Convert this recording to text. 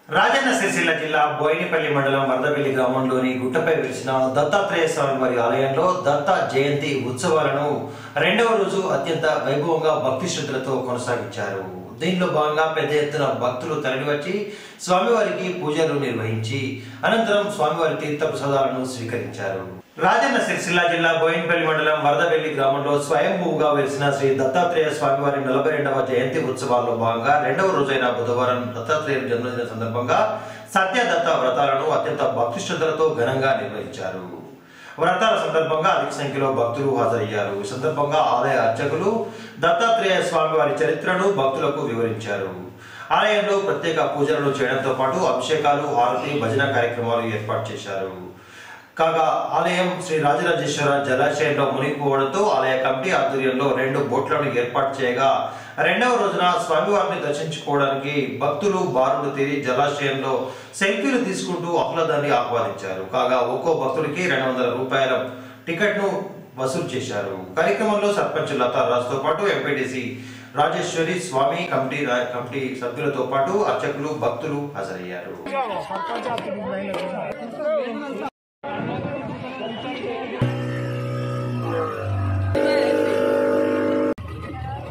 రాజన్న సిరిసిల్ల జిల్లా బోయినపల్లి మండలం వరదపల్లి గ్రామంలోని గుట్టపై వెలిసిన దత్తాత్రేయ స్వామి వారి ఆలయంలో దత్త జయంతి ఉత్సవాలను రెండవ రోజు అత్యంత వైభవంగా భక్తి శ్రద్ధలతో కొనసాగించారు దీనిలో భాగంగా పెద్ద ఎత్తున భక్తులు తరలివచ్చి స్వామివారికి పూజలు నిర్వహించి అనంతరం స్వామివారి తీర్థ ప్రసాదాలను స్వీకరించారు రాజన్న సిరిసిల్ల జిల్లా బోయినపల్లి మండలం వరదవెల్లి గ్రామంలో స్వయంభూగా వెలిసిన శ్రీ దత్తాత్రేయ స్వామివారి నలభై రెండవ జయంతి ఉత్సవాల్లో భాగంగా రెండవ రోజైన బుధవారం దత్తాత్రేయ జన్మదిన సందర్భంగా సత్యదత్త వ్రతాలను అత్యంత భక్తి శ్రద్ధలతో ఘనంగా నిర్వహించారు వ్రతాల సందర్భంగా అధిక సంఖ్యలో భక్తులు హాజరయ్యారు ఈ సందర్భంగా ఆలయ అర్చకులు దత్తాత్రేయ స్వామి వారి చరిత్రను భక్తులకు వివరించారు ఆలయంలో ప్రత్యేక పూజలను చేయడంతో పాటు అభిషేకాలు హారతి భజన కార్యక్రమాలు ఏర్పాటు చేశారు కాగా ఆలయం శ్రీ రాజరాజేశ్వర జలాశయంలో మునిగిపోవడంతో ఆలయ కమిటీ ఆధ్వర్యంలో రెండు బోట్లను ఏర్పాటు చేయగా రెండవ రోజున స్వామివారిని దర్శించుకోవడానికి భక్తులు బారులు తీరి జలాశయంలో సెల్ఫీలు తీసుకుంటూ ఆహ్లాదాన్ని ఆహ్వానించారు కాగా ఒక్కో భక్తుడికి రెండు వందల రూపాయల టికెట్ను వసూలు చేశారు కార్యక్రమంలో సర్పంచ్ లతారాజుతో పాటు MPTC Rajeshwari Swami committee committee సభ్యులతో పాటు అర్చకులు భక్తులు హాజరయ్యారు